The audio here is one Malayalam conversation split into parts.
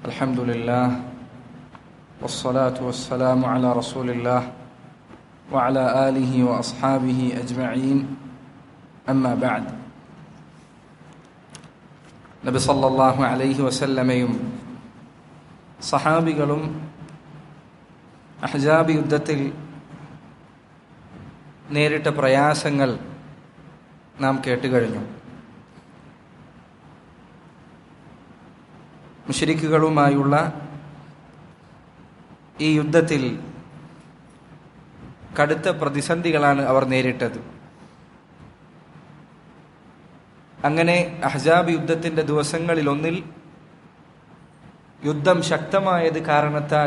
الحمد لله والصلاة والسلام على رسول الله وعلى آله وأصحابه أجمعين أما بعد നബി സല്ലല്ലാഹു അലൈഹി വസല്ലമയും സഹാബികളും അഹ്ജാബ് യുദ്ധത്തിൽ നേരിട്ട പ്രയാസങ്ങൾ നാം കേട്ടുകഴിഞ്ഞു മുഷരിക്കുകളുമായുള്ള ഈ യുദ്ധത്തിൽ കടുത്ത പ്രതിസന്ധികളാണ് അവർ നേരിട്ടത് അങ്ങനെ അഹ്ജാബ് യുദ്ധത്തിന്റെ ദിവസങ്ങളിൽ ഒന്നിൽ യുദ്ധം ശക്തമായത് കാരണത്താൽ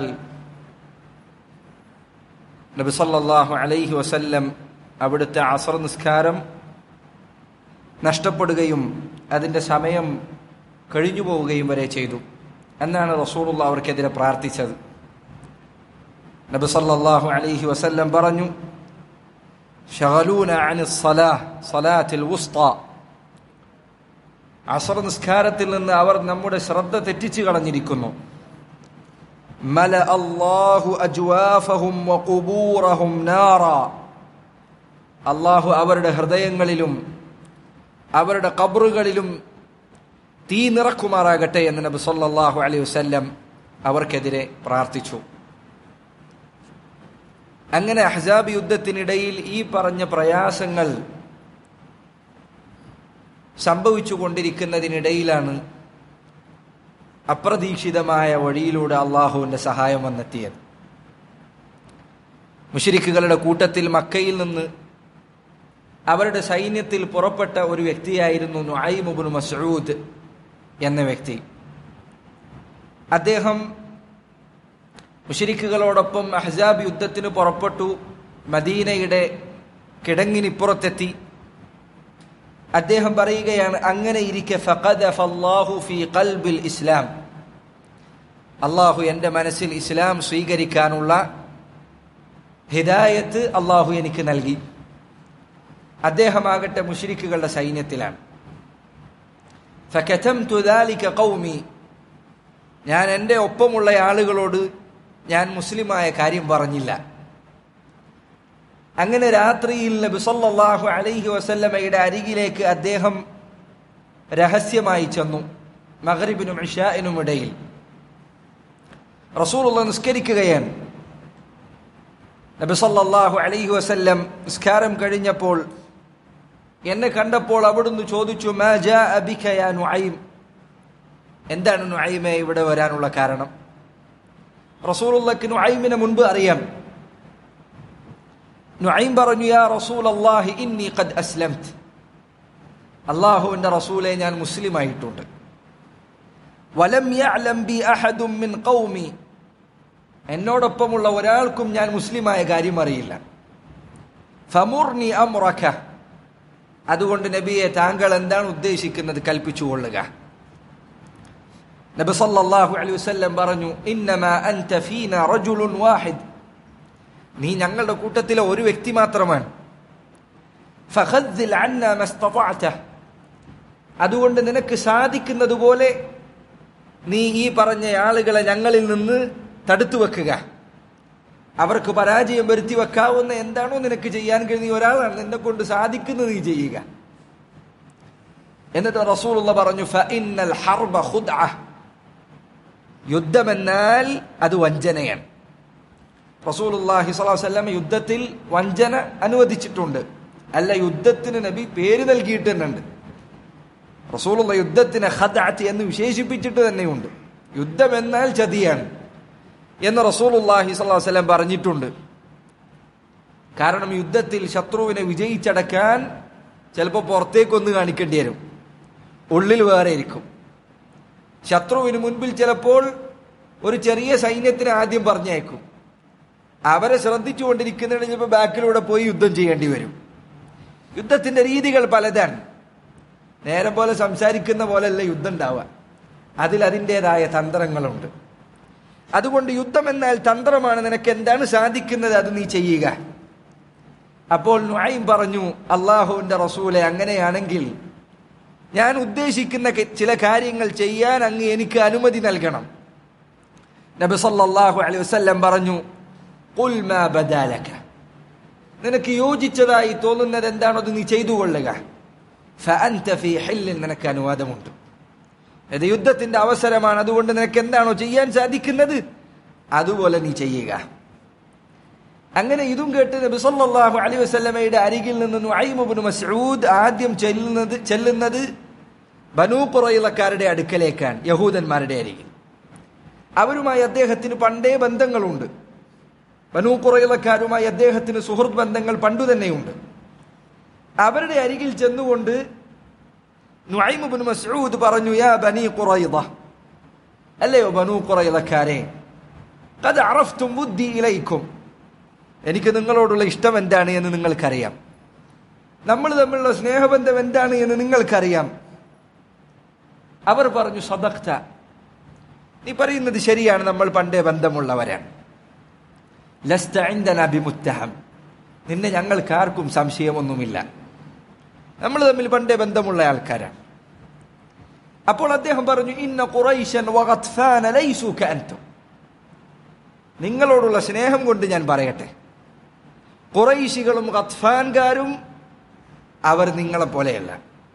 നബി സല്ലല്ലാഹു അലൈഹി വസല്ലം അവിടുത്തെ അസർ നിസ്കാരം നഷ്ടപ്പെടുകയും അതിന്റെ സമയം കഴിഞ്ഞു പോവുകയും വരെ ചെയ്തു എന്നാണ് റസൂലുള്ള അവർക്കെതിരെ പ്രാർത്ഥിച്ചത് നബി സല്ലല്ലാഹു അലൈഹി വസല്ലം പറഞ്ഞു ഷഗലൂന അനി സലാഹ് സലാത്തിൽ വുസ്ത അസർ നിസ്കാരത്തിൽ നിന്ന് അവർ നമ്മുടെ ശ്രദ്ധ തെറ്റിച്ചു കളഞ്ഞിരിക്കുന്നു മല അല്ലാഹു അജ്വാഫഹും വഖുബൂറഹും നാറ അള്ളാഹു അവരുടെ ഹൃദയങ്ങളിലും അവരുടെ കബറുകളിലും തീ നിറക്കുമാറാകട്ടെ എന്ന് നബി സല്ലല്ലാഹു അലൈഹി വസല്ലം അവർക്കെതിരെ പ്രാർത്ഥിച്ചു അങ്ങനെ അഹ്സാബ് യുദ്ധത്തിനിടയിൽ ഈ പറഞ്ഞ പ്രയാസങ്ങൾ സംഭവിച്ചു കൊണ്ടിരിക്കുന്നതിനിടയിലാണ് അപ്രതീക്ഷിതമായ വഴിയിലൂടെ അള്ളാഹുവിന്റെ സഹായം വന്നെത്തിയത് മുഷരിക്കുകളുടെ കൂട്ടത്തിൽ മക്കയിൽ നിന്ന് അവരുടെ സൈന്യത്തിൽ പുറപ്പെട്ട ഒരു വ്യക്തിയായിരുന്നു നുഐമുബുൻ മസൂദ് എന്ന വ്യക്തി അദ്ദേഹം മുഷരിക്കുകളോടൊപ്പം അഹ്സാബ് യുദ്ധത്തിന് പുറപ്പെട്ടു മദീനയുടെ കിടങ്ങിനിപ്പുറത്തെത്തി അദ്ദേഹം പറയുകയാണ് അങ്ങനെ ഇരിക്കെ ഫി ഖൽബിൽ ഇസ്ലാം അള്ളാഹു എൻ്റെ മനസ്സിൽ ഇസ്ലാം സ്വീകരിക്കാനുള്ള ഹിദായത്ത് അള്ളാഹു എനിക്ക് നൽകി അദ്ദേഹമാകട്ടെ മുഷിരിക്കുകളുടെ സൈന്യത്തിലാണ് കൗമി ഞാൻ എൻ്റെ ഒപ്പമുള്ള ആളുകളോട് ഞാൻ മുസ്ലിമായ കാര്യം പറഞ്ഞില്ല അങ്ങനെ രാത്രിയിൽ നബി സല്ലല്ലാഹു അലൈഹി വസല്ലമയുടെ അരികിലേക്ക് അദ്ദേഹം രഹസ്യമായി ചെന്നു മഗ്രിബിനും ഇഷാഇനും ഇടയിൽ റസൂലുള്ള നിസ്കരിക്കുകയാണ് നബി സല്ലല്ലാഹു അലൈഹി വസല്ലം നിസ്കാരം കഴിഞ്ഞപ്പോൾ എന്നെ കണ്ടപ്പോൾ അവിടുന്ന് ചോദിച്ചു മാ ജാഅ ബിക യാ നുഐം എന്താണ് നുഐമെ ഇവിടെ വരാനുള്ള കാരണം റസൂലുള്ളക്ക് നുഐമിനെ മുൻപ് അറിയാം നുഐം പറഞ്ഞു യാ റസൂൽ അള്ളാഹി ഇന്നി ഖദ് അസ്ലംത് അള്ളാഹുവിന്റെ റസൂലെ ഞാൻ മുസ്ലിം ആയിട്ടുണ്ട് വലം യഅലം ബി അഹദും മിൻ ഖൗമി എന്നോടൊപ്പമുള്ള ഒരാൾക്കും ഞാൻ മുസ്ലിമായ കാര്യം അറിയില്ല ഫമുർനി അംറക അതുകൊണ്ട് നബിയെ താങ്കൾ എന്താണ് ഉദ്ദേശിക്കുന്നത് കൽപ്പിച്ചുകൊള്ളുക നബി സല്ലല്ലാഹു അലൈഹി വസല്ലം പറഞ്ഞു ഇന്നമാ അൻത ഫീന റജുലുൻ വാഹിദ് നീ ഞങ്ങളുടെ കൂട്ടത്തിലെ ഒരു വ്യക്തി മാത്രമാണ് അതുകൊണ്ട് നിനക്ക് സാധിക്കുന്നത് പോലെ നീ ഈ പറഞ്ഞ ആളുകളെ ഞങ്ങളിൽ നിന്ന് തടുത്തു വെക്കുക അവർക്ക് പരാജയം വരുത്തി വെക്കാവുന്ന എന്താണോ നിനക്ക് ചെയ്യാൻ കഴിയുന്ന ഒരാളാണ് നിന്നെ കൊണ്ട് സാധിക്കുന്നത് നീ ചെയ്യുക എന്നിട്ട് റസൂലുള്ള പറഞ്ഞു യുദ്ധമെന്നാൽ അത് വഞ്ചനയാണ് റസൂലുള്ളാഹി സ്വല്ലല്ലാഹു അലൈഹി വസല്ലം യുദ്ധത്തിൽ വഞ്ചന അനുവദിച്ചിട്ടുണ്ട് അല്ല യുദ്ധത്തിന് നബി പേര് നൽകിയിട്ടുണ്ട് റസൂലുള്ള യുദ്ധത്തിന് ഖദഅത്ത് എന്ന് വിശേഷിപ്പിച്ചിട്ട് തന്നെയുണ്ട് യുദ്ധം എന്നാൽ ചതിയാണ് എന്ന് റസൂലുള്ളാഹി സ്വല്ലല്ലാഹു അലൈഹി വസല്ലം പറഞ്ഞിട്ടുണ്ട് കാരണം യുദ്ധത്തിൽ ശത്രുവിനെ വിജയിച്ചടക്കാൻ ചിലപ്പോൾ പുറത്തേക്കൊന്ന് കാണിക്കേണ്ടി വരും ഉള്ളിൽ വേറെ ഇരിക്കും ശത്രുവിന് മുൻപിൽ ചിലപ്പോൾ ഒരു ചെറിയ സൈന്യത്തിന് ആദ്യം പറഞ്ഞയക്കും അവരെ ശ്രദ്ധിച്ചുകൊണ്ടിരിക്കുന്നതിന് ചിലപ്പോൾ ബാക്കിലൂടെ പോയി യുദ്ധം ചെയ്യേണ്ടി വരും യുദ്ധത്തിന്റെ രീതികൾ പലതാണ് നേരെ പോലെ സംസാരിക്കുന്ന പോലെയല്ല യുദ്ധം ഉണ്ടാവുക അതിൽ അതിൻ്റെതായ തന്ത്രങ്ങളുണ്ട് അതുകൊണ്ട് യുദ്ധം എന്നാൽ തന്ത്രമാണ് നിനക്ക് എന്താണ് സാധിക്കുന്നത് അത് നീ ചെയ്യുക അപ്പോൾ നുഐം പറഞ്ഞു അള്ളാഹുവിന്റെ റസൂലെ അങ്ങനെയാണെങ്കിൽ ഞാൻ ഉദ്ദേശിക്കുന്ന ക- ചില കാര്യങ്ങൾ ചെയ്യാൻ അങ്ങ് എനിക്ക് അനുമതി നൽകണം നബി സല്ലല്ലാഹു അലൈഹി വസല്ലം പറഞ്ഞു ഖുൽ മാ ബദാലക നിനക്ക് യോജിച്ചതായി തോന്നുന്നത് എന്താണോ അത് നീ ചെയ്തു കൊള്ളുക ഫഅൻത ഫീ ഹില്ലിൻ നിനക്ക് അനുവാദമുണ്ട് ഇത് യുദ്ധത്തിന്റെ അവസരമാണ് അതുകൊണ്ട് നിനക്ക് എന്താണോ ചെയ്യാൻ സാധിക്കുന്നത് അതുപോലെ നീ ചെയ്യുക അങ്ങനെ ഇതും കേട്ട് നബി സല്ലല്ലാഹു അലൈഹി വസല്ലമയുടെ അരികിൽ നിന്ന് നുഐം ഇബ്നു മസ്ഊദ് ആദ്യം ചെല്ലുന്നത് ചെല്ലുന്നത് ബനൂ ഖുറൈളക്കാരുടെ അടുക്കലേക്കാണ് യഹൂദന്മാരുടെ അരികിൽ അവരുമായി അദ്ദേഹത്തിന് പണ്ടേ ബന്ധങ്ങളുണ്ട് ബനൂ ഖുറൈളക്കാരുമായി അദ്ദേഹത്തിന് സുഹൃത്ത് ബന്ധങ്ങൾ പണ്ടു തന്നെയുണ്ട് അവരുടെ അരികിൽ ചെന്നുകൊണ്ട് നുഐം ഇബ്നു മസ്ഊദ് പറഞ്ഞു യാ ബനി ഖുറൈള അല്ലയോ ബനൂ ഖുറൈളക്കാരെ ഖദ് അറഫ്തും ബുദ്ധി ഇലൈക്കും എനിക്ക് നിങ്ങളോടുള്ള ഇഷ്ടം എന്താണ് എന്ന് നിങ്ങൾക്കറിയാം നമ്മൾ തമ്മിലുള്ള സ്നേഹബന്ധം എന്താണ് എന്ന് നിങ്ങൾക്കറിയാം അവർ പറഞ്ഞു സദക്ത നീ പറയുന്നത് ശരിയാണ് നമ്മൾ പണ്ടേ ബന്ധമുള്ളവരാണ് ലസ്ത ഇൻദന ബിമുത്തഹം നിന്നെ ഞങ്ങൾക്കാർക്കും സംശയമൊന്നുമില്ല നമ്മൾ തമ്മിൽ പണ്ടേ ബന്ധമുള്ള ആൾക്കാരാണ് അപ്പോൾ അദ്ദേഹം പറഞ്ഞു ഇന്ന ഖുറൈശൻ വഖത്ഫാന ലൈസു കഅൻതും നിങ്ങളോടുള്ള സ്നേഹം കൊണ്ട് ഞാൻ പറയട്ടെ ഖുറൈശികളും ഖത്ഫാൻകാരും അവർ നിങ്ങളെ പോലെയല്ല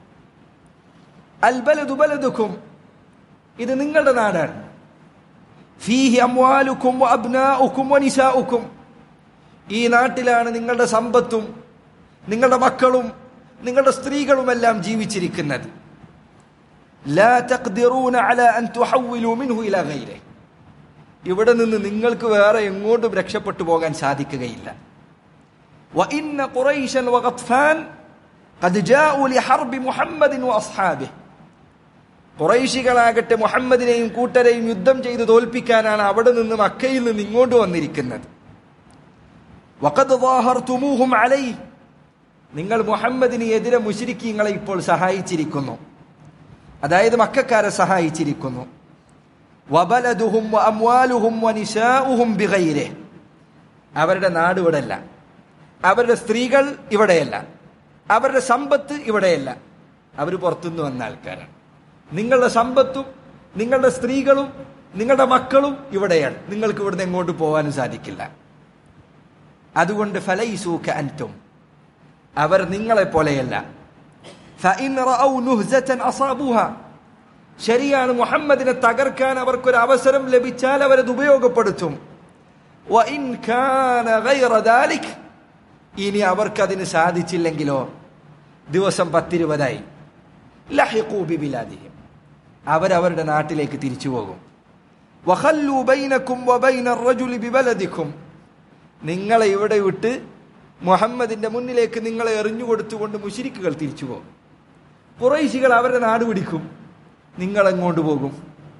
അൽബലദു ബലദുക്കും ഇത് നിങ്ങളുടെ നാടാണ് ഫീഹി അമ്വാലുക്കും അബ്നാഉക്കും വനിസാഉക്കും ഈ നാട്ടിലാണ് നിങ്ങളുടെ സമ്പത്തും നിങ്ങളുടെ മക്കളും നിങ്ങളുടെ സ്ത്രീകളുമെല്ലാം ജീവിച്ചിരിക്കുന്നത് ലാ തഖ്ദിറൂന അലാ അൻ തുഹവ്വിലു മിൻഹു ഇലാ ഗൈരിഹി ഇവിടെ നിന്ന് നിങ്ങൾക്ക് വേറെ എങ്ങോട്ടും രക്ഷപ്പെട്ടു പോകാൻ സാധിക്കുകയില്ല وإن قريشا وغطفان قد جاءوا لحرب محمد وأصحابه കുറൈശികളാകട്ടെ മുഹമ്മദിനെയും കൂട്ടരെയും യുദ്ധം ചെയ്ത് തോൽപ്പിക്കാനാണ് അവിടെ നിന്ന് മക്കയിൽ നിന്ന് ഇങ്ങോട്ട് വന്നിരിക്കുന്നത് വഖദ് ളാഹർതുമൂഹും അലൈഹി നിങ്ങൾ മുഹമ്മദിന് എതിരെ മുശ്രിക്കീങ്ങളെ ഇപ്പോൾ സഹായിച്ചിരിക്കുന്നു അതായത് മക്കാരെ സഹായിച്ചിരിക്കുന്നു വബലദുഹും വഅംവാലുഹും വനിസാഉഹും ബിഗൈരിഹി അവരുടെ നാട് ഇവിടെയല്ല അവരുടെ സ്ത്രീകൾ ഇവിടെയല്ല അവരുടെ സമ്പത്ത് ഇവിടെയല്ല അവർ പുറത്തുനിന്ന് വന്ന ആൾക്കാരാണ് നിങ്ങളുടെ സമ്പത്തും നിങ്ങളുടെ സ്ത്രീകളും നിങ്ങളുടെ മക്കളും ഇവിടെയാണ് നിങ്ങൾക്ക് ഇവിടുന്ന് എങ്ങോട്ട് പോകാനും സാധിക്കില്ല അതുകൊണ്ട് ഫലൈസൂക്ക അൻറ്റും അവർ നിങ്ങളെ പോലെയല്ല فإن رأوا نهزة أصابوها ശരിയാണ് മുഹമ്മദിനെ തകർക്കാൻ അവർക്കൊരു അവസരം ലഭിച്ചാൽ അവരത് ഉപയോഗപ്പെടുത്തും وإن كان غير ذلك ഇനി അവർക്കതിന് സാധിച്ചില്ലെങ്കിലോ ദിവസം പത്തിരുപതായി ലഹിഖൂബി ബിലാദിഹിം അവരവരുടെ നാട്ടിലേക്ക് തിരിച്ചു പോകും വഖല്ലു ബൈനക്കും വബൈന الرجل ബിബലദിക്കും നിങ്ങളെ ഇവിടെ വിട്ട് മുഹമ്മദിന്റെ മുന്നിലേക്ക് നിങ്ങളെ എറിഞ്ഞു കൊടുത്തുകൊണ്ട് മുശിരിക്കുകൾ തിരിച്ചു പോകും കുറൈശികൾ അവരുടെ നാട് പിടിക്കും നിങ്ങൾ എങ്ങോട്ട് പോകും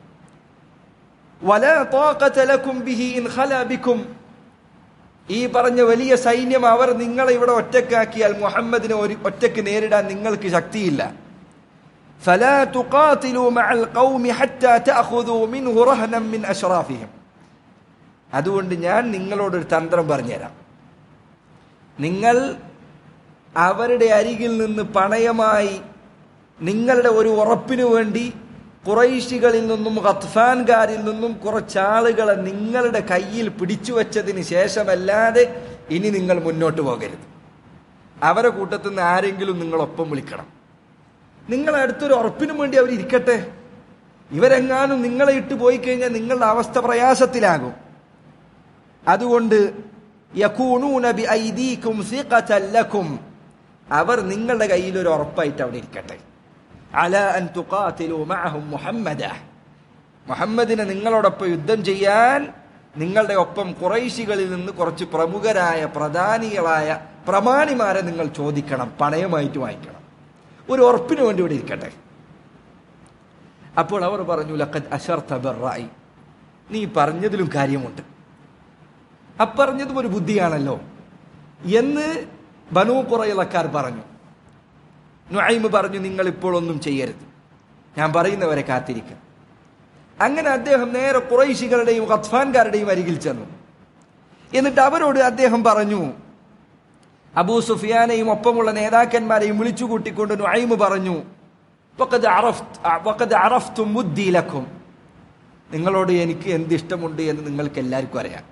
വല طاقة لكم به إن خلا بكم ഈ പറഞ്ഞ വലിയ സൈന്യം അവർ നിങ്ങളെ ഇവിടെ ഒറ്റക്കാക്കിയാൽ മുഹമ്മദിനെ ഒരു ഒറ്റക്ക് നേരിടാൻ നിങ്ങൾക്ക് ശക്തിയില്ല فلا تقاتلوا مع القوم حتى تأخذوا منه رهنا من أشرافهم അതുകൊണ്ട് ഞാൻ നിങ്ങളോടൊരു തന്ത്രം പറഞ്ഞുതരാം നിങ്ങൾ അവരുടെ അരികിൽ നിന്ന് പണയമായി നിങ്ങളുടെ ഒരു ഉറപ്പിനു വേണ്ടി കുറൈശികളിൽ നിന്നും ഖത്ഫാൻകാരിൽ നിന്നും കുറച്ചാളുകളെ നിങ്ങളുടെ കയ്യിൽ പിടിച്ചു വച്ചതിന് ശേഷമല്ലാതെ ഇനി നിങ്ങൾ മുന്നോട്ട് പോകരുത് അവരെ കൂട്ടത്തിൽ നിന്ന് ആരെങ്കിലും നിങ്ങളൊപ്പം വിളിക്കണം നിങ്ങളെ അടുത്തൊരു ഉറപ്പിനും വേണ്ടി അവർ ഇരിക്കട്ടെ ഇവരെങ്ങാനും നിങ്ങളെ ഇട്ട് പോയി കഴിഞ്ഞാൽ നിങ്ങളുടെ അവസ്ഥ പ്രയാസത്തിലാകും അതുകൊണ്ട് യകൂനൂന ബിഐദീകും സിഖതൻ ലക്കും അവർ നിങ്ങളുടെ കയ്യിൽ ഒരു ഉറപ്പായിട്ട് അവിടെ ഇരിക്കട്ടെ അല അൻ തുഖാതിലു മഅഹും മുഹമ്മദ മുഹമ്മദിനെ നിങ്ങളോടൊപ്പം യുദ്ധം ചെയ്യാൻ നിങ്ങളുടെ ഒപ്പം കുറൈശികളിൽ നിന്ന് കുറച്ച് പ്രമുഖരായ പ്രധാനികളായ പ്രമാണിമാരെ നിങ്ങൾ ചോദിക്കണം പണയമായിട്ട് വാങ്ങിക്കണം ഒരു ഉറപ്പിന് വേണ്ടി ഇവിടെ ഇരിക്കട്ടെ അപ്പോൾ അവർ പറഞ്ഞു ലഖദ് അശർത്ത ബിർറായി നീ പറഞ്ഞതിലും കാര്യമുണ്ട് അപ്പറഞ്ഞതും ഒരു ബുദ്ധിയാണല്ലോ എന്ന് ബനൂ കുറയിലക്കാർ പറഞ്ഞു നുഐമ് പറഞ്ഞു നിങ്ങൾ ഇപ്പോൾ ഒന്നും ചെയ്യരുത് ഞാൻ പറയുന്നവരെ കാത്തിരിക്കും അങ്ങനെ അദ്ദേഹം നേരെ കുറൈശികളുടെയും ഖത്ഫാൻകാരുടെയും അരികിൽ ചെന്നു എന്നിട്ട് അവരോട് അദ്ദേഹം പറഞ്ഞു അബൂ സുഫിയാനെയും ഒപ്പമുള്ള നേതാക്കന്മാരെയും വിളിച്ചു കൂട്ടിക്കൊണ്ട് നുഐമ് പറഞ്ഞു "വഖദ് അറഫ്ത്- വഖദ് അറഫ്തും മുദ്ദി ലക്കും." നിങ്ങളോട് എനിക്ക് എന്ത് ഇഷ്ടമുണ്ട് എന്ന് നിങ്ങൾക്ക് എല്ലാവർക്കും അറിയാം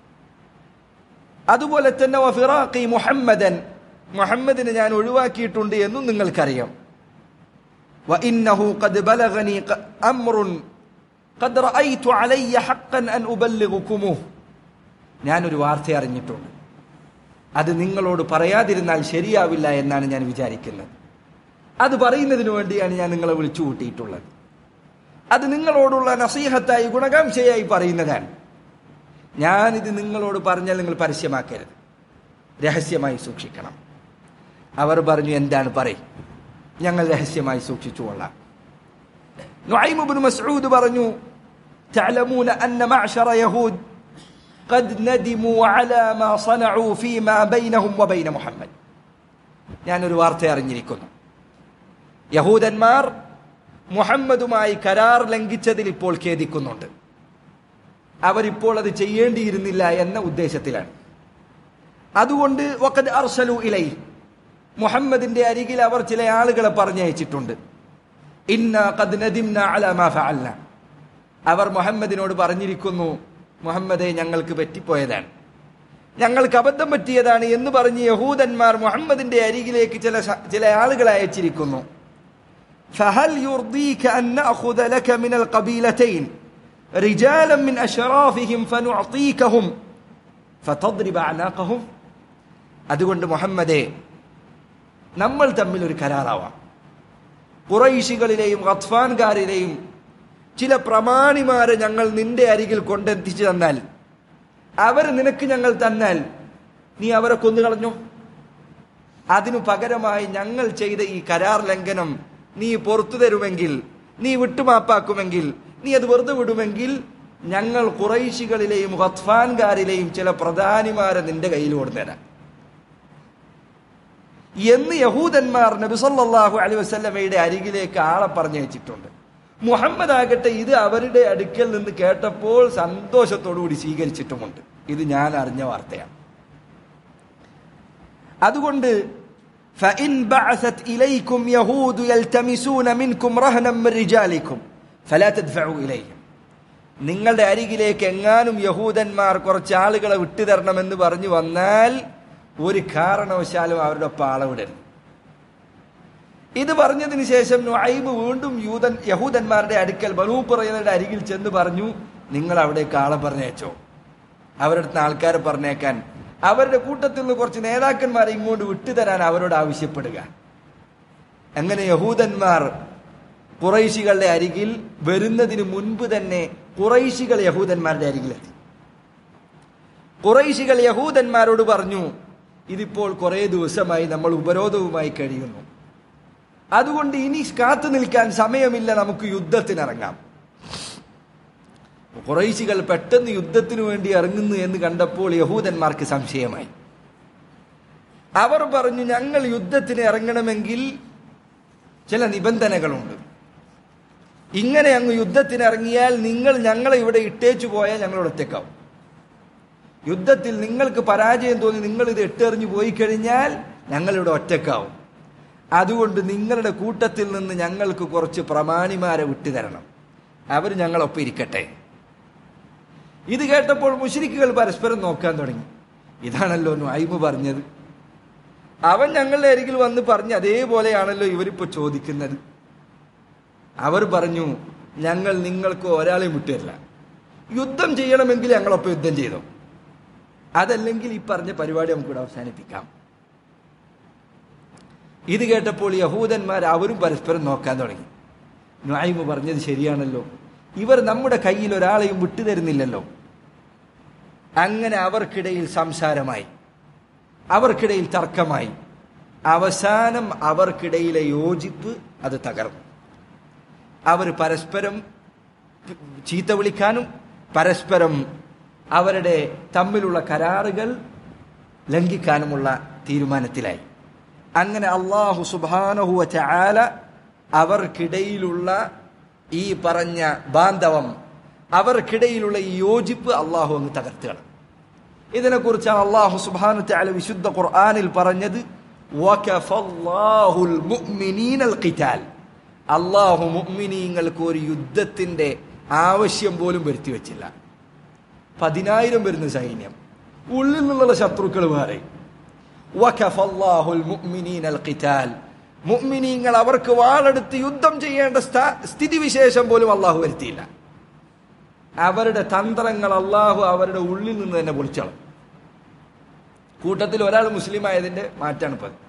അതുപോലെ തന്നെ വഫിറാഖി മുഹമ്മദൻ മുഹമ്മദിനെ ഞാൻ ഒഴിവാക്കിയിട്ടുണ്ട് എന്നും നിങ്ങൾക്കറിയാം وإنه قد بلغني ق- أمر قد رأيت علي حقا أن أبلغكموه ഞാനൊരു വാർത്ത അറിഞ്ഞിട്ടുണ്ട് അത് നിങ്ങളോട് പറയാതിരുന്നാൽ ശരിയാവില്ല എന്നാണ് ഞാൻ വിചാരിക്കുന്നത് അത് പറയുന്നതിന് വേണ്ടിയാണ് ഞാൻ നിങ്ങളെ വിളിച്ചു കൂട്ടിയിട്ടുള്ളത് അത് നിങ്ങളോടുള്ള നസീഹത്തായി ഗുണകാംക്ഷയായി പറയുന്നതാണ് ഞാനിത് നിങ്ങളോട് പറഞ്ഞാൽ നിങ്ങൾ പരസ്യമാക്കരുത് രഹസ്യമായി സൂക്ഷിക്കണം അവർ പറഞ്ഞു എന്താണ് പറയും ഞങ്ങൾ രഹസ്യമായി സൂക്ഷിച്ചുകൊള്ളാം നുഐം ഇബ്നു മസ്ഊദ് പറഞ്ഞു تعلمون أن معشر يهود قد ندموا على ما صنعوا فيما بينهم وبين محمد ഞാനൊരു വാർത്ത അറിഞ്ഞിരിക്കുന്നു യഹൂദന്മാർ മുഹമ്മദുമായി കരാർ ലംഘിച്ചതിൽ ഇപ്പോൾ ഖേദിക്കുന്നുണ്ട് അവരിപ്പോൾ അത് ചെയ്യേണ്ടിയിരുന്നില്ല എന്ന ഉദ്ദേശത്തിലാണ് അതുകൊണ്ട് വഖദ് അർസലു ഇലൈ മുഹമ്മദിന്റെ അരികിൽ അവർ ചില ആളുകളെ പറഞ്ഞയച്ചിട്ടുണ്ട് ഇന്ന ഖദ് നദിംന അലാ മാ ഫഅൽന അവർ മുഹമ്മദിനോട് പറഞ്ഞിരിക്കുന്നു മുഹമ്മദെ ഞങ്ങൾക്ക് പറ്റിപ്പോയതാണ് ഞങ്ങൾക്ക് അബദ്ധം പറ്റിയതാണ് എന്ന് പറഞ്ഞ് യഹൂദന്മാർ മുഹമ്മദിന്റെ അരികിലേക്ക് ചില സ- ചില ആളുകളെ അയച്ചിരിക്കുന്നു فهل يرضيك أن نأخذ لك من القبيلتين رجالا من أشرافهم فنعطيكهم فتضرب أعناقهم അതുകൊണ്ട് മുഹമ്മദെ നമ്മൾ തമ്മിൽ ഒരു കരാറാവാം കുറൈശികളിലെയും ഖത്ഫാൻകാരിലെയും ചില പ്രമാണിമാരെ ഞങ്ങൾ നിന്റെ അരികിൽ കൊണ്ടെത്തിച്ചു തന്നാൽ അവർ നിനക്ക് ഞങ്ങൾ തന്നാൽ നീ അവരെ കൊന്നുകളഞ്ഞു അതിനു പകരമായി ഞങ്ങൾ ചെയ്ത ഈ കരാർ ലംഘനം നീ പുറത്തു തരുമെങ്കിൽ നീ വിട്ടുമാപ്പാക്കുമെങ്കിൽ നീ അത് വെറുതെ വിടുമെങ്കിൽ ഞങ്ങൾ കുറൈശികളിലെയും ഹത്ഫാൻകാരിലെയും ചില പ്രധാനിമാരെ നിന്റെ കയ്യിൽ കൊടുത്തരാം എന്ന് യഹൂദന്മാർ നബിസല്ലാഹു അലൈ വസ്ല്ലമയുടെ അരികിലേക്ക് ആളെ പറഞ്ഞയച്ചിട്ടുണ്ട് മുഹമ്മദ് ആകട്ടെ ഇത് അവരുടെ അടുക്കൽ നിന്ന് കേട്ടപ്പോൾ സന്തോഷത്തോടുകൂടി സ്വീകരിച്ചിട്ടുമുണ്ട് ഇത് ഞാൻ അറിഞ്ഞ വാർത്തയാണ് അതുകൊണ്ട് فإن بعثت إليكم يهود يلتمسون منكم رهنا من رجالكم فلا تدفعوا إليهم നിങ്ങളുടെ അരികിലേക്ക് എങ്ങാനും യഹൂദന്മാർ കുറച്ച് ആളുകളെ വിട്ടുതരണമെന്ന് പറഞ്ഞു വന്നാൽ ഒരു കാരണവശാലും അവരുടെ ഒപ്പം ആളെ വിടരുത് ഇത് പറഞ്ഞതിന് ശേഷം നുഐബ് വീണ്ടും യൂതൻ യഹൂദന്മാരുടെ അടുക്കൽ ബനൂപ്പുറയുടെ അരികിൽ ചെന്ന് പറഞ്ഞു നിങ്ങൾ അവിടേക്ക് ആളെ പറഞ്ഞേച്ചോ അവരുടെ അടുത്ത് ആൾക്കാരെ പറഞ്ഞേക്കാൻ അവരുടെ കൂട്ടത്തിൽ നിന്ന് കുറച്ച് നേതാക്കന്മാരെ ഇങ്ങോട്ട് വിട്ടുതരാൻ അവരോട് ആവശ്യപ്പെടുക അങ്ങനെ യഹൂദന്മാർ കുറൈശികളുടെ അരികിൽ വരുന്നതിന് മുൻപ് തന്നെ കുറൈശികൾ യഹൂദന്മാരുടെ അരികിലെത്തി കുറൈശികൾ യഹൂദന്മാരോട് പറഞ്ഞു ഇതിപ്പോൾ കുറേ ദിവസമായി നമ്മൾ ഉപരോധവുമായി കഴിയുന്നു അതുകൊണ്ട് ഇനി കാത്തു നിൽക്കാൻ സമയമില്ല നമുക്ക് യുദ്ധത്തിനിറങ്ങാം കുറൈശികൾ പെട്ടെന്ന് യുദ്ധത്തിനു വേണ്ടി ഇറങ്ങുന്നു എന്ന് കണ്ടപ്പോൾ യഹൂദന്മാർക്ക് സംശയമായി അവർ പറഞ്ഞു ഞങ്ങൾ യുദ്ധത്തിന് ഇറങ്ങണമെങ്കിൽ ചില നിബന്ധനകളുണ്ട് ഇങ്ങനെ അങ്ങ് യുദ്ധത്തിന് ഇറങ്ങിയാൽ നിങ്ങൾ ഞങ്ങളെ ഇവിടെ ഇട്ടേച്ചു പോയാൽ ഞങ്ങളോട് ഒറ്റക്കാവും യുദ്ധത്തിൽ നിങ്ങൾക്ക് പരാജയം തോന്നി നിങ്ങൾ ഇത് ഇട്ടെറിഞ്ഞു പോയി കഴിഞ്ഞാൽ ഞങ്ങളിവിടെ ഒറ്റക്കാവും അതുകൊണ്ട് നിങ്ങളുടെ കൂട്ടത്തിൽ നിന്ന് ഞങ്ങൾക്ക് കുറച്ച് പ്രമാണിമാരെ വിട്ടുതരണം അവർ ഞങ്ങളൊപ്പം ഇരിക്കട്ടെ ഇത് കേട്ടപ്പോൾ മുഷരിക്കുകൾ പരസ്പരം നോക്കാൻ തുടങ്ങി ഇതാണല്ലോ നുഐബ് പറഞ്ഞത് അവൻ ഞങ്ങളുടെ അരികിൽ വന്ന് പറഞ്ഞ് അതേപോലെയാണല്ലോ ഇവരിപ്പോ ചോദിക്കുന്നത് അവർ പറഞ്ഞു ഞങ്ങൾ നിങ്ങൾക്ക് ഒരാളെയും വിട്ടുതരില്ല യുദ്ധം ചെയ്യണമെങ്കിൽ ഞങ്ങളൊപ്പം യുദ്ധം ചെയ്തോ അതല്ലെങ്കിൽ ഈ പറഞ്ഞ പരിപാടി നമുക്കിവിടെ അവസാനിപ്പിക്കാം ഇത് കേട്ടപ്പോൾ യഹൂദന്മാർ അവരും പരസ്പരം നോക്കാൻ തുടങ്ങി നുഐമ് പറഞ്ഞത് ശരിയാണല്ലോ ഇവർ നമ്മുടെ കയ്യിൽ ഒരാളെയും വിട്ടുതരുന്നില്ലല്ലോ അങ്ങനെ അവർക്കിടയിൽ സംസാരമായി അവർക്കിടയിൽ തർക്കമായി അവസാനം അവർക്കിടയിലെ യോജിപ്പ് അത് തകർന്നു അവർ പരസ്പരം ചീത്ത വിളിക്കാനും പരസ്പരം അവരുടെ തമ്മിലുള്ള കരാറുകൾ ലംഘിക്കാനുമുള്ള തീരുമാനത്തിലായി അങ്ങനെ അള്ളാഹു സുബാനഹുവ ചാല അവർക്കിടയിലുള്ള ഈ പറഞ്ഞ ബാന്ധവം അവർക്കിടയിലുള്ള ഈ യോജിപ്പ് അള്ളാഹു അങ്ങ് തകർത്തുകൾ ഇതിനെക്കുറിച്ചാണ് അള്ളാഹു സുബാനു ചാല വിശുദ്ധ ഖുർആാനിൽ പറഞ്ഞത് അള്ളാഹു മുഅ്മിനീങ്ങൾക്ക് ഒരു യുദ്ധത്തിന്റെ ആവശ്യം പോലും വരുത്തി വെച്ചില്ല പതിനായിരം വരുന്ന സൈന്യം ഉള്ളിൽ നിന്നുള്ള ശത്രുക്കൾ വേറെ വഖഫല്ലാഹുൽ മുഅ്മിനീനൽ ഖിതാൽ മുഅ്മിനീങ്ങൾ അവർക്ക് വാളെടുത്ത് യുദ്ധം ചെയ്യേണ്ട സ്ഥ- സ്ഥിതിവിശേഷം പോലും അള്ളാഹു വരുത്തിയില്ല അവരുടെ തന്ത്രങ്ങൾ അള്ളാഹു അവരുടെ ഉള്ളിൽ നിന്ന് തന്നെ പൊളിച്ചള കൂട്ടത്തിൽ ഒരാൾ മുസ്ലിം ആയതിന്റെ മാറ്റാണ് ഇപ്പൊ അത്.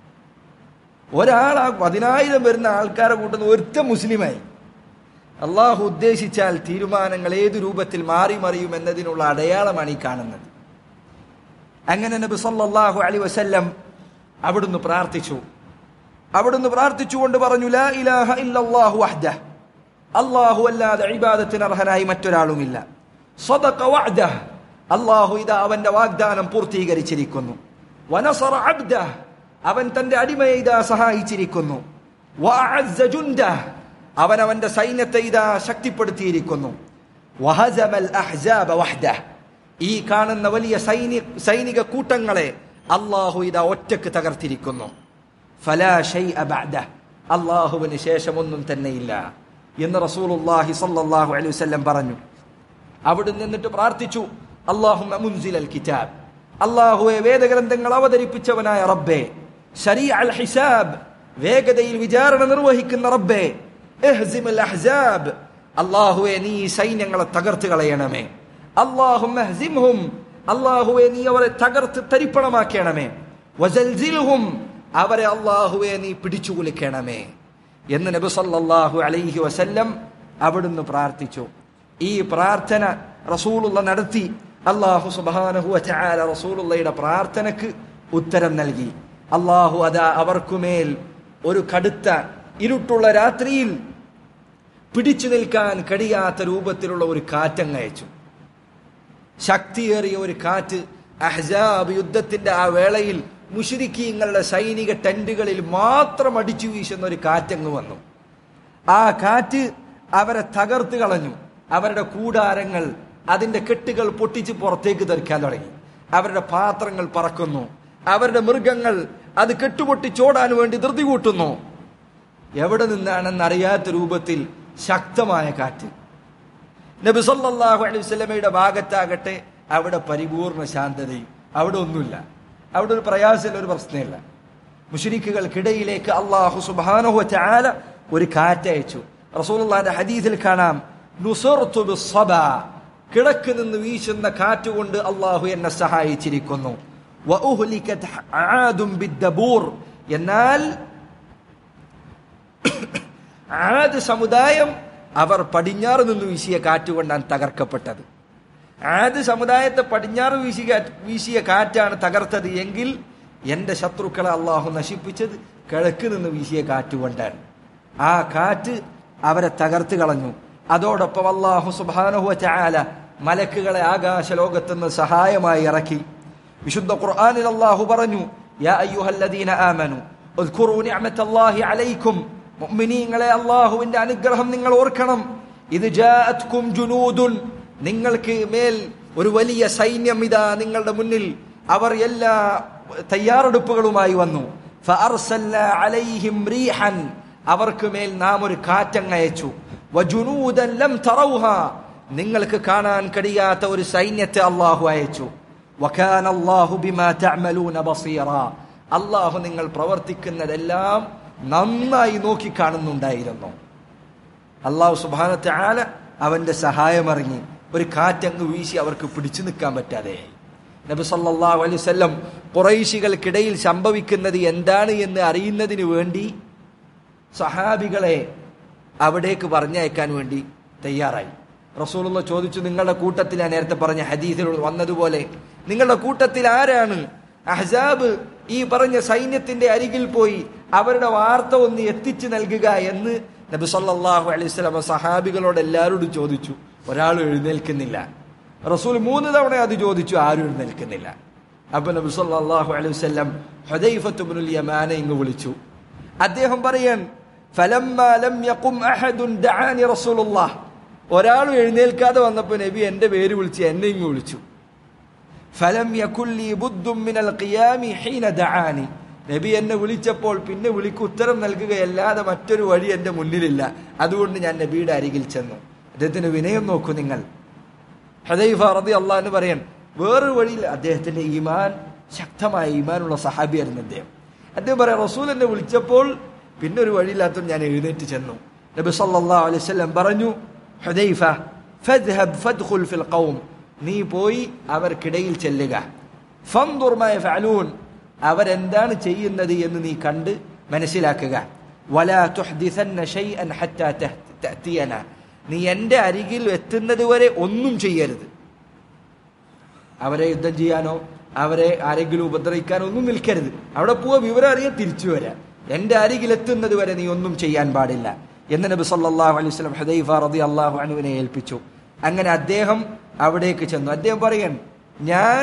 ഒരാൾ ആ പതിനായിരം വരുന്ന ആൾക്കാരെ കൂട്ടുന്ന ഒരുത്ത മുസ്ലിമായി അള്ളാഹു ഉദ്ദേശിച്ചാൽ തീരുമാനങ്ങൾ ഏത് രൂപത്തിൽ മാറി മറിയും എന്നതിനുള്ള അടയാളമാണ് ഈ കാണുന്നത് അങ്ങനെ നബി സല്ലല്ലാഹു അലൈഹി വസല്ലം അവിടുന്ന് പ്രാർത്ഥിച്ചു അവിടുന്ന് പ്രാർത്ഥിച്ചുകൊണ്ട് പറഞ്ഞു ലാ ഇലാഹ ഇല്ലല്ലാഹു വഹ്ദഹ് അല്ലാഹു അല്ലാതെ ഇബാദത്തിന് അർഹനായി മറ്റൊരാളുമില്ല സദഖ വഅദഹ് അല്ലാഹു ഇതാ അവന്റെ വാഗ്ദാനം പൂർത്തീകരിച്ചിരിക്കുന്നു വനസറ അബ്ദഹ് അവൻ തന്റെ അടിമയെ ഇതാ സഹായിച്ചിരിക്കുന്നു വഅഅസ്സ ജുൻദഹ് അവൻ അവന്റെ സൈന്യത്തെ ഇതാ ശക്തിപ്പെടുത്തിയിരിക്കുന്നു വഹസമൽ അഹ്സാബ വഹ്ദഹ് ഈ കാണുന്ന വലിയ സൈനിക സൈനിക കൂട്ടങ്ങളെ അള്ളാഹു ഇതാ ഒറ്റക്ക് തകർത്തിരിക്കുന്നു ഫലാ ഷൈഅ ബഅദഹ് അള്ളാഹുവിന് ശേഷം ഒന്നും തന്നെയില്ല എന്ന് റസൂലുള്ളാഹി സ്വല്ലല്ലാഹു അലൈഹി വസല്ലം പറഞ്ഞു അവിടെ നിന്നിട്ട് പ്രാർത്ഥിച്ചു അള്ളാഹുമ്മ മുൻസിലൽ കിതാബ് അള്ളാഹുവെ വേദഗ്രന്ഥങ്ങൾ അവതരിപ്പിച്ചവനായ റബ്ബേ ശരീഅ അൽ ഹിസാബ് വേഗതയിൽ വിചാരണ നിർവഹിക്കുന്ന റബ്ബേ ഇഹ്സിമുൽ അഹ്സാബ് അള്ളാഹുവെ നീ ഈ സൈന്യങ്ങളെ തകർത്ത് കളയണമേ അള്ളാഹുമ്മ ഇഹ്സിംഹും അള്ളാഹുവെ നീ അവരെ തകർത്ത് തരിപ്പണമാക്കണമേ വസൽസിൽഹും അവരെ അള്ളാഹുവെ നീ പിടിച്ചു കുലിക്കണമേ എന്ന് നബി സല്ലല്ലാഹു അലൈഹി വസല്ലം അവിടുന്ന് പ്രാർത്ഥിച്ചു ഈ പ്രാർത്ഥന റസൂലുള്ള നടത്തി അള്ളാഹു സുബ്ഹാനഹു വതആല റസൂലുള്ളയുടെ പ്രാർത്ഥനക്ക് ഉത്തരം നൽകി അള്ളാഹു അതാ അവർക്കുമേൽ ഒരു കടുത്ത ഇരുട്ടുള്ള രാത്രിയിൽ പിടിച്ചു നിൽക്കാൻ കഴിയാത്ത രൂപത്തിലുള്ള ഒരു കാറ്റങ്ങയച്ചു ശക്തിയേറിയ ഒരു കാറ്റ് അഹ്സാബ് യുദ്ധത്തിന്റെ ആ വേളയിൽ മുഷിരിക്കീങ്ങളുടെ സൈനിക ടെന്റുകളിൽ മാത്രം അടിച്ചു വീശുന്ന ഒരു കാറ്റങ്ങ് വന്നു ആ കാറ്റ് അവരെ തകർത്ത് കളഞ്ഞു അവരുടെ കൂടാരങ്ങൾ അതിന്റെ കെട്ടുകൾ പൊട്ടിച്ച് പുറത്തേക്ക് തെറിക്കാൻ തുടങ്ങി അവരുടെ പാത്രങ്ങൾ പറക്കുന്നു അവരുടെ മൃഗങ്ങൾ അത് കെട്ടുപൊട്ടിച്ചോടാൻ വേണ്ടി ധൃതി കൂട്ടുന്നു എവിടെ നിന്നാണെന്ന് അറിയാത്ത രൂപത്തിൽ ശക്തമായ കാറ്റ് നബി സല്ലല്ലാഹു അലൈഹി വസല്ലമയുടെ ഭാഗത്താകട്ടെ അവിടെ പരിപൂർണ ശാന്തതയും അവിടെ ഒന്നുമില്ല അവിടെ ഒരു പ്രയാസമില്ല ഒരു പ്രശ്നമില്ല മുഷരിക്കുകൾക്കിടയിലേക്ക് അള്ളാഹു സുബ്ഹാനഹു വതആല ഒരു കാറ്റയച്ചു റസൂലുള്ളാഹിന്റെ ഹദീസിൽ കാണാം നുസർതു ബിസ്സബാ കിഴക്ക് നിന്ന് വീശുന്ന കാറ്റ് കൊണ്ട് അള്ളാഹു എന്നെ സഹായിച്ചിരിക്കുന്നു വഉഹ്ലികത് ആദും ബിദ്ദബൂർ എന്നാൽ ആദ് സമുദായം അവർ പടിഞ്ഞാറ് നിന്ന് വീശിയ കാറ്റുകൊണ്ടാണ് തകർക്കപ്പെട്ടത് ആദ് സമുദായത്തെ പടിഞ്ഞാറ് വീശിയ വീശിയ കാറ്റാണ് തകർത്തത് എങ്കിൽ എന്റെ ശത്രുക്കളെ അള്ളാഹു നശിപ്പിച്ചത് കിഴക്ക് നിന്ന് വീശിയ കാറ്റുകൊണ്ടാണ് ആ കാറ്റ് അവരെ തകർത്ത് കളഞ്ഞു അതോടൊപ്പം അള്ളാഹു സുബാനുഹുവ ചാല മലക്കുകളെ ആകാശ ലോകത്തുനിന്ന് സഹായമായി ഇറക്കി വിശുദ്ധ ഖുർആനിൽ അള്ളാഹു പറഞ്ഞു യാ അയ്യുഹല്ലദീന ആമനു اذكروا نعمة الله عليكم മുഅ്മിനീങ്ങളെ അള്ളാഹുവിന്റെ അനുഗ്രഹം നിങ്ങൾ ഓർക്കണം ഇത് ജാഅത്കും ജുനൂദുൻ നിങ്ങൾക്ക് മേൽ ഒരു വലിയ സൈന്യം ഇതാ നിങ്ങളുടെ മുന്നിൽ അവർ എല്ലാ തയ്യാറെടുപ്പുകളുമായി വന്നു ഫഅർസൽനാ അലൈഹിം റീഹൻ അവർക്ക് മേൽ നാം ഒരു കാറ്റങ്ങയച്ചു വജുനൂദൻ ലം തറൗഹ നിങ്ങൾക്ക് കാണാൻ കഴിയാത്ത ഒരു സൈന്യത്തെ അള്ളാഹു അയച്ചു വകാന അല്ലാഹു ബിമാ തഅമലൂന ബസീറ അള്ളാഹു നിങ്ങൾ പ്രവർത്തിക്കുന്നതെല്ലാം നന്നായി നോക്കി കാണുന്നുണ്ടായിരുന്നു അള്ളാഹു സുബാനത്തെ ആല അവന്റെ സഹായമറിഞ്ഞ് ഒരു കാറ്റങ്ങ് വീശി അവർക്ക് പിടിച്ചു നിൽക്കാൻ പറ്റാതെ നബി സല്ലല്ലാഹു അലൈഹി വസല്ലം കുറൈശികൾക്കിടയിൽ സംഭവിക്കുന്നത് എന്താണ് എന്ന് അറിയുന്നതിന് വേണ്ടി സഹാബികളെ അവിടേക്ക് പറഞ്ഞയക്കാൻ വേണ്ടി തയ്യാറായി റസൂലുള്ള ചോദിച്ചു നിങ്ങളുടെ കൂട്ടത്തിൽ ഞാൻ നേരത്തെ പറഞ്ഞ ഹദീസിൽ വന്നതുപോലെ നിങ്ങളുടെ കൂട്ടത്തിൽ ആരാണ് അഹ്സാബ് ഈ പറഞ്ഞ സൈന്യത്തിന്റെ അരികിൽ പോയി അവരുടെ വാർത്ത ഒന്ന് എത്തിച്ചു നൽകുക എന്ന് നബി സല്ലല്ലാഹു അലൈഹി വസല്ലം സഹാബികളോട് എല്ലാവരോടും ചോദിച്ചു ഒരാൾ എഴുന്നേൽക്കുന്നില്ല റസൂൽ മൂന്ന് തവണ അത് ചോദിച്ചു ആരും എഴുന്നേൽക്കുന്നില്ല അപ്പൊ നബി സല്ലല്ലാഹു അലൈഹി വസല്ലം ഹുദൈഫത്ത് ഇബ്നുൽ യമാനെ ഇങ്ങ് വിളിച്ചു അദ്ദേഹം പറയാൻ ഫലമ്മ ലം യഖും അഹദുൻ ദഅാനി റസൂലുള്ളാഹ് ഒരാളും എഴുന്നേൽക്കാതെ വന്നപ്പോൾ നബി എന്റെ പേര് വിളിച്ച് എന്നെ ഇങ്ങ് വിളിച്ചു ഫലം യകുല്ലി ബുദ്ദും മിനൽ ഖിയാമി ഹീന ദഅാനി നബി എന്നെ വിളിച്ചപ്പോൾ പിന്നെ വിളിക്ക് ഉത്തരം നൽകുകയല്ലാതെ മറ്റൊരു വഴി എന്റെ മുന്നിലില്ല അതുകൊണ്ട് ഞാൻ നബിയുടെ അരികിൽ ചെന്നു അദ്ദേഹത്തിന്റെ വിനയം നോക്കൂ നിങ്ങൾ ഹദൈഫ റതി അള്ളാന്ന് പറയാൻ വേറൊരു വഴിയിൽ അദ്ദേഹത്തിന്റെ ഈമാൻ ശക്തമായ ഈമാനുള്ള സഹാബിയായിരുന്നു അദ്ദേഹം അദ്ദേഹം പറയാം റസൂൽ എന്നെ വിളിച്ചപ്പോൾ പിന്നെ ഒരു വഴിയില്ലാത്തത് ഞാൻ എഴുന്നേറ്റ് ചെന്നു നബി സല്ലല്ലാഹു അലൈഹി വസല്ലം പറഞ്ഞു ഹുദൈഫ ഫദ്ഹബ് ഫദ്ഖുൽ ഫിൽ ഖൗം നീ പോയി അവർക്കിടയിൽ ചെല്ലുക ഫൻദുർ മാ യഫഅലൂൻ അവരെന്താണ് ചെയ്യുന്നത് എന്ന് നീ കണ്ട് മനസ്സിലാക്കുക വലാ തുഹ്ദിസന്ന ഷൈഅൻ ഹത്താ തഅതിയന നീ എൻ്റെ അരികിൽ എത്തുന്നത് വരെ ഒന്നും ചെയ്യരുത് അവരെ യുദ്ധം ചെയ്യാനോ അവരെ ആരെങ്കിലും ഉപദ്രവിക്കാനോ ഒന്നും നിൽക്കരുത് അവിടെ പോവാ വിവരം അറിയാൻ തിരിച്ചു വരാം എൻ്റെ അരികിൽ എത്തുന്നത് വരെ നീ ഒന്നും ചെയ്യാൻ പാടില്ല എന്ന് നബി സല്ലല്ലാഹു അലൈഹി വസല്ലം ഹുദൈഫ റളിയല്ലാഹു അൻഹുവിനെ ഏൽപ്പിച്ചു അങ്ങനെ അദ്ദേഹം അവിടേക്ക് ചെന്നു അദ്ദേഹം പറയാൻ ഞാൻ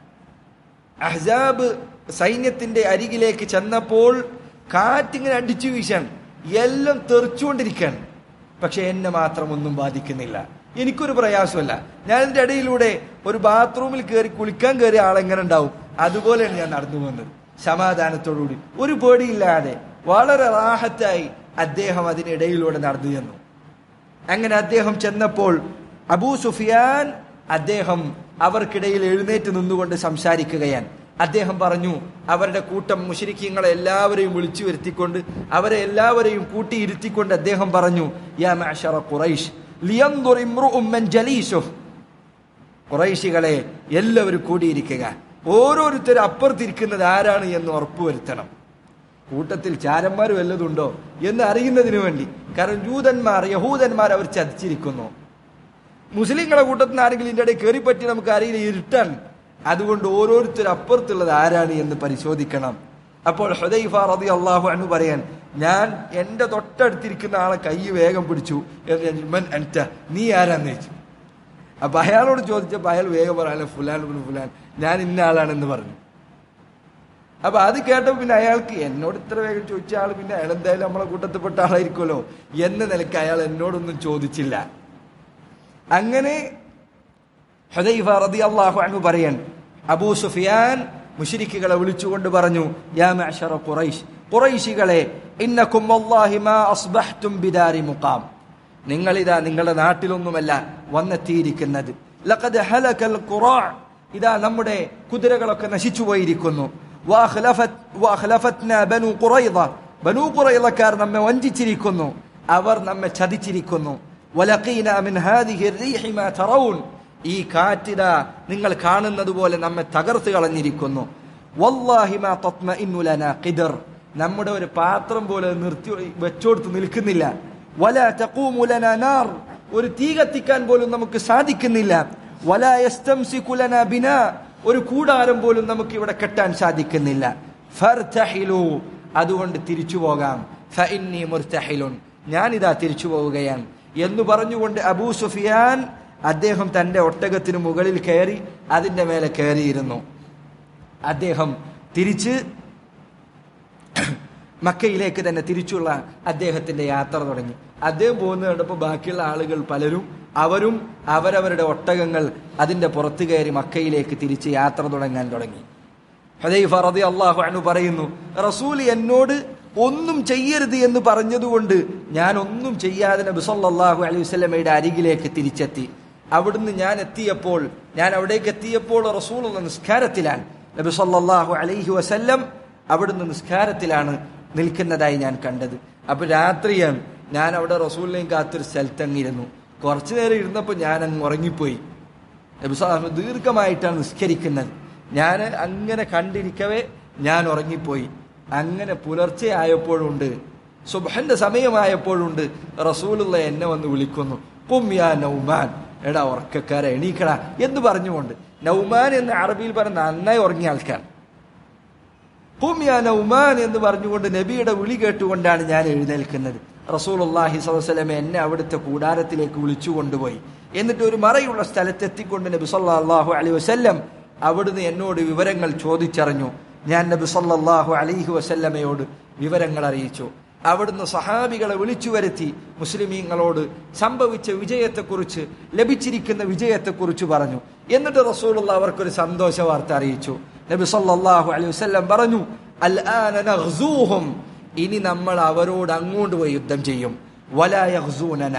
അഹ്സാബ് സൈന്യത്തിന്റെ അരികിലേക്ക് ചെന്നപ്പോൾ കാറ്റിങ്ങനെ അടിച്ചു വീശാൻ എല്ലാം തെറിച്ചുകൊണ്ടിരിക്കുകയാണ് പക്ഷെ എന്നെ മാത്രം ഒന്നും ബാധിക്കുന്നില്ല എനിക്കൊരു പ്രയാസമല്ല ഞാൻ ഇതിന്റെ ഇടയിലൂടെ ഒരു ബാത്റൂമിൽ കയറി കുളിക്കാൻ കയറിയ ആളെങ്ങനെ ഉണ്ടാവും അതുപോലെയാണ് ഞാൻ നടന്നു വന്നത് സമാധാനത്തോടുകൂടി ഒരു പേടിയില്ലാതെ വളരെ റാഹത്തായി അദ്ദേഹം അതിനിടയിലൂടെ നടന്നു ചെന്നു അങ്ങനെ അദ്ദേഹം ചെന്നപ്പോൾ അബൂ സുഫിയാൻ അദ്ദേഹം അവർക്കിടയിൽ എഴുന്നേറ്റ് നിന്നുകൊണ്ട് സംസാരിക്കുകയാണ് അദ്ദേഹം പറഞ്ഞു അവരുടെ കൂട്ടം മുഷരിക്കങ്ങളെ എല്ലാവരെയും വിളിച്ചു വരുത്തിക്കൊണ്ട് അവരെ എല്ലാവരെയും കൂട്ടിയിരുത്തിക്കൊണ്ട് അദ്ദേഹം പറഞ്ഞു യാ മഅശറ ഖുറൈശ് ലിയൻദുർ ഇംറുഉം മൻ ജലീസുഹ് ഖുറൈശികളെ എല്ലാവരും കൂടിയിരിക്കുക ഓരോരുത്തരും അപ്പുറത്തിരിക്കുന്നത് ആരാണ് എന്ന് ഉറപ്പുവരുത്തണം കൂട്ടത്തിൽ ചാരന്മാർ വല്ലതുണ്ടോ എന്ന് അറിയുന്നതിന് വേണ്ടി കാരണം ജൂതന്മാർ യഹൂദന്മാർ അവർ ചതിച്ചിരിക്കുന്നു മുസ്ലിങ്ങളെ കൂട്ടത്തിൽ നിന്ന് ആരെങ്കിലും ഇതിന്റെ ഇടയിൽ കയറിപ്പറ്റി നമുക്ക് അറിയില്ല ഇരുട്ടാണ് അതുകൊണ്ട് ഓരോരുത്തരും അപ്പുറത്തുള്ളത് ആരാണ് എന്ന് പരിശോധിക്കണം അപ്പോൾ ഹുദൈഫ റതി അള്ളാഹു എന്ന് പറയാൻ ഞാൻ എന്റെ തൊട്ടടുത്തിരിക്കുന്ന ആളെ കൈ വേഗം പിടിച്ചു എന്ന് ഞാൻ, "മൻ അൻത? നീ ആരാന്ന് ചോദിച്ചു അപ്പൊ അയാളോട് ചോദിച്ചപ്പോൾ അയാൾ വേഗം പറയാൻ ഫുലാൻ ഇബ്നു ഫുലാൻ ഞാൻ ഇന്ന ആളാണെന്ന് പറഞ്ഞു അപ്പൊ അത് കേട്ടപ്പോ പിന്നെ അയാൾക്ക് എന്നോട് ഇത്ര വേഗം ചോദിച്ച ആൾ പിന്നെ അയാൾ എന്തായാലും നമ്മളെ കൂട്ടത്തിൽപ്പെട്ട ആളായിരിക്കുമല്ലോ എന്ന നിലയ്ക്ക് അയാൾ എന്നോടൊന്നും ചോദിച്ചില്ല അങ്ങനെ ഹുദൈഫ റളിയല്ലാഹു അൻഹു പറയാൻ അബൂ സുഫിയാൻ മുശ്രിക്കുകളെ വിളിച്ചുകൊണ്ട് പറഞ്ഞു യാ മഅശറ ഖുറൈശ് ഖുറൈശികളെ ഇന്നകും വല്ലാഹി മാ അസ്ബഹ്തും ബിദാരി മുഖാം നിങ്ങൾ ഇതാ നിങ്ങളുടെ നാട്ടിലൊന്നുമല്ല വന്നെത്തിയിരിക്കുന്നത് ലഖദ് ഹലകൽ ഖുറാ ഇതാ നമ്മുടെ കുതിരകളൊക്കെ നശിച്ചു പോയിരിക്കുന്നു വഅഖ്ലഫത് വഅഖ്ലഫത്നാ ബനു ഖുറൈദ ബനു ഖുറൈദക്കാർ നമ്മെ വഞ്ചിച്ചിരിക്കുന്നു അവർ നമ്മെ ചതിച്ചിരിക്കുന്നു വലഖീന മിൻ ഹാദിഹി الريح ما തറൗൻ ഈ കാറ്റിത നിങ്ങൾ കാണുന്നത് പോലെ നമ്മെ തകർത്ത് കളഞ്ഞിരിക്കുന്നു വല്ലാഹി മാ തത്മഇന്നു ലനാ ഖിദർ നമ്മുടെ ഒരു പാത്രം പോലെ നിർത്തി വെച്ചോടുത്ത് നിൽക്കുന്നില്ല വല തഖൂമു ലനാ നാർ ഒരു തീ കത്തിക്കാൻ പോലും നമുക്ക് സാധിക്കുന്നില്ല വല യസ്തംസികു ലനാ ബിനാ ഒരു കൂടാരം പോലും നമുക്ക് ഇവിടെ കെട്ടാൻ സാധിക്കുന്നില്ല ഫർതഹിലു അതുകൊണ്ട് തിരിച്ചു പോകാം ഫഇന്നി മുർതഹിലുൻ ഞാനിതാ തിരിച്ചു പോവുകയാണ് എന്ന് പറഞ്ഞുകൊണ്ട് അബൂ സുഫിയാൻ അദ്ദേഹം തന്റെ ഒട്ടകത്തിന് മുകളിൽ കയറി അതിന്റെ മേലെ കയറിയിരുന്നു അദ്ദേഹം തിരിച്ച് മക്കയിലേക്ക് തന്നെ തിരിച്ചുള്ള അദ്ദേഹത്തിന്റെ യാത്ര തുടങ്ങി അദ്ദേഹം പോകുന്നത് കണ്ടപ്പോൾ ബാക്കിയുള്ള ആളുകൾ പലരും അവരും അവരവരുടെ ഒട്ടകങ്ങൾ അതിന്റെ പുറത്തു കയറി മക്കയിലേക്ക് തിരിച്ച് യാത്ര തുടങ്ങാൻ തുടങ്ങി ഹദൈഫ റതി അള്ളാഹു അനു പറയുന്നു റസൂൽ എന്നോട് ഒന്നും ചെയ്യരുത് എന്ന് പറഞ്ഞതുകൊണ്ട് ഞാൻ ഒന്നും ചെയ്യാതെ നബി സല്ലല്ലാഹു അലൈഹി വസല്ലമയുടെ അരികിലേക്ക് തിരിച്ചെത്തി അവിടുന്ന് ഞാൻ എത്തിയപ്പോൾ ഞാൻ അവിടേക്ക് എത്തിയപ്പോൾ റസൂൽ നിസ്കാരത്തിലാണ് നബി സല്ലല്ലാഹു അലൈഹി വസല്ലം അവിടുന്ന് നിസ്കാരത്തിലാണ് നിൽക്കുന്നതായി ഞാൻ കണ്ടത് അപ്പൊ രാത്രിയാണ് ഞാൻ അവിടെ റസൂലിനെയും കാത്തൊരു സ്ഥലത്തങ്ങിരുന്നു കുറച്ചു നേരം ഇരുന്നപ്പോൾ ഞാൻ അങ്ങ് ഉറങ്ങിപ്പോയി നബി സ്വലാം ദീർഘമായിട്ടാണ് നിസ്കരിക്കുന്നത് ഞാൻ അങ്ങനെ കണ്ടിരിക്കവേ ഞാൻ ഉറങ്ങിപ്പോയി അങ്ങനെ പുലർച്ചെ ആയപ്പോഴുണ്ട് സുബഹന്റെ സമയമായപ്പോഴുണ്ട് റസൂലുള്ള എന്നെ വന്ന് വിളിക്കുന്നു കുമ്യാ നൗമാൻ എടാ ഉറക്കക്കാരെ എണീക്കടാ എന്ന് പറഞ്ഞുകൊണ്ട് നൗമാൻ എന്ന് അറബിയിൽ പറഞ്ഞ നന്നായി ഉറങ്ങിയ ആൾക്കാർ കുമ്യാ നൗമാൻ എന്ന് പറഞ്ഞുകൊണ്ട് നബിയുടെ വിളി കേട്ടുകൊണ്ടാണ് ഞാൻ എഴുന്നേൽക്കുന്നത് റസൂലുള്ളാഹി സ്വലമെ എന്നെ അവിടുത്തെ കൂടാരത്തിലേക്ക് വിളിച്ചു കൊണ്ടുപോയി എന്നിട്ട് ഒരു മറയുള്ള സ്ഥലത്ത് എത്തിക്കൊണ്ട് നബി സല്ലല്ലാഹു അലൈഹി വസല്ലം അവിടുന്ന് എന്നോട് വിവരങ്ങൾ ചോദിച്ചറിഞ്ഞു ഞാൻ നബി സല്ലല്ലാഹു അലൈഹി വസല്ലമയോട് വിവരങ്ങൾ അറിയിച്ചു അവിടുന്ന് സഹാബികളെ വിളിച്ചു വരുത്തി മുസ്ലിമീങ്ങളോട് സംഭവിച്ച വിജയത്തെക്കുറിച്ച് ലഭിച്ചിരിക്കുന്ന വിജയത്തെക്കുറിച്ച് പറഞ്ഞു എന്നിട്ട് റസൂലുള്ള അവർക്കൊരു സന്തോഷ വാർത്ത അറിയിച്ചു നബി സല്ലല്ലാഹു അലൈഹി വസല്ലം പറഞ്ഞു അൽ ആന നഗ്സൂഹും ഇനി നമ്മൾ അവരോട് അങ്ങോട്ട് പോയി യുദ്ധം ചെയ്യും വലാ യഗ്സൂനന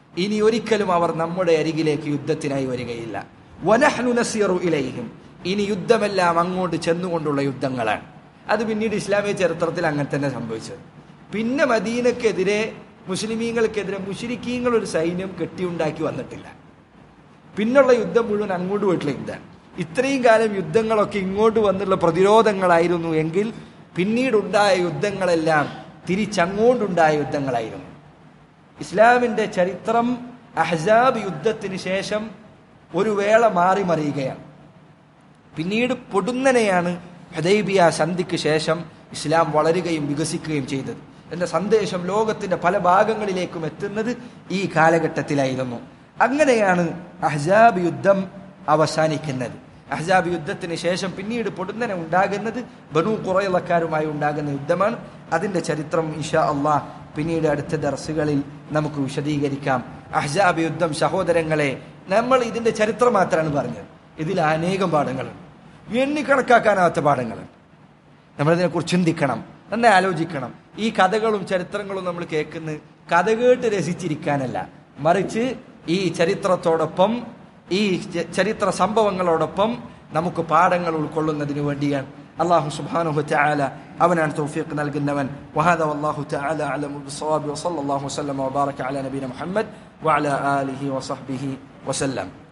ഇനി ഒരിക്കലും അവർ നമ്മുടെ അരികിലേക്ക് യുദ്ധത്തിനായി വരികയില്ല വനഹ്നു നസീറു ഇലൈഹിം ഇനി യുദ്ധമെല്ലാം അങ്ങോട്ട് ചെന്നുകൊണ്ടുള്ള യുദ്ധങ്ങളാണ് അത് പിന്നീട് ഇസ്ലാമിക ചരിത്രത്തിൽ അങ്ങനെ തന്നെ സംഭവിച്ചത് പിന്നെ മദീനക്കെതിരെ മുസ്ലിമീങ്ങൾക്കെതിരെ മുഷിരിക്കീങ്ങൾ ഒരു സൈന്യം കെട്ടിയുണ്ടാക്കി വന്നിട്ടില്ല പിന്നുള്ള യുദ്ധം മുഴുവൻ അങ്ങോട്ട് പോയിട്ടുള്ള യുദ്ധമാണ് ഇത്രയും കാലം യുദ്ധങ്ങളൊക്കെ ഇങ്ങോട്ട് വന്നുള്ള പ്രതിരോധങ്ങളായിരുന്നു എങ്കിൽ പിന്നീടുണ്ടായ യുദ്ധങ്ങളെല്ലാം തിരിച്ചങ്ങോട്ടുണ്ടായ യുദ്ധങ്ങളായിരുന്നു ഇസ്ലാമിന്റെ ചരിത്രം അഹ്സാബ് യുദ്ധത്തിന് ശേഷം ഒരു വേള മാറി മറിയുകയാണ് പിന്നീട് പൊടുന്നനെയാണ് ഹദൈബിയ സന്ധിക്ക് ശേഷം ഇസ്ലാം വളരുകയും വികസിക്കുകയും ചെയ്തത് എന്റെ സന്ദേശം ലോകത്തിന്റെ പല ഭാഗങ്ങളിലേക്കും എത്തുന്നത് ഈ കാലഘട്ടത്തിലായിരുന്നു അങ്ങനെയാണ് അഹ്സാബ് യുദ്ധം അവസാനിക്കുന്നത് അഹ്സാബ് യുദ്ധത്തിന് ശേഷം പിന്നീട് പൊടുന്നനെ ഉണ്ടാകുന്നത് ബനു കുറയലക്കാരുമായി ഉണ്ടാകുന്ന യുദ്ധമാണ് അതിന്റെ ചരിത്രം ഇഷാ അള്ളാഹ് പിന്നീട് അടുത്ത ദർസുകളിൽ നമുക്ക് വിശദീകരിക്കാം അഹ്സാബ് യുദ്ധം സഹോദരങ്ങളെ നമ്മൾ ഇതിന്റെ ചരിത്രം മാത്രമാണ് പറഞ്ഞത് ഇതിൽ അനേകം പാഠങ്ങളുണ്ട് എണ്ണിക്കണക്കാക്കാനാവാത്ത പാഠങ്ങളുണ്ട് നമ്മളിതിനെക്കുറിച്ച് ചിന്തിക്കണം നന്നെ ആലോചിക്കണം ഈ കഥകളും ചരിത്രങ്ങളും നമ്മൾ കേൾക്കുന്നത് കഥ കേട്ട് രസിച്ചിരിക്കാനല്ല മറിച്ച് ഈ ചരിത്രത്തോടൊപ്പം ഈ ച- ചരിത്ര സംഭവങ്ങളോടൊപ്പം നമുക്ക് പാഠങ്ങൾ ഉൾക്കൊള്ളുന്നതിന് വേണ്ടിയാണ് അള്ളാഹു സുബ്ഹാനഹു തആല അവനാണ് തൗഫീഖ് നൽകുന്നവൻ വഹാദ വല്ലാഹു തആല അലമു ബിസ്സവാബി വസല്ലല്ലാഹു വസല്ലമ വബാറക അലാ നബീന മുഹമ്മദ് വഅലാ ആലിഹി വസഹ്ബിഹി വസല്ലം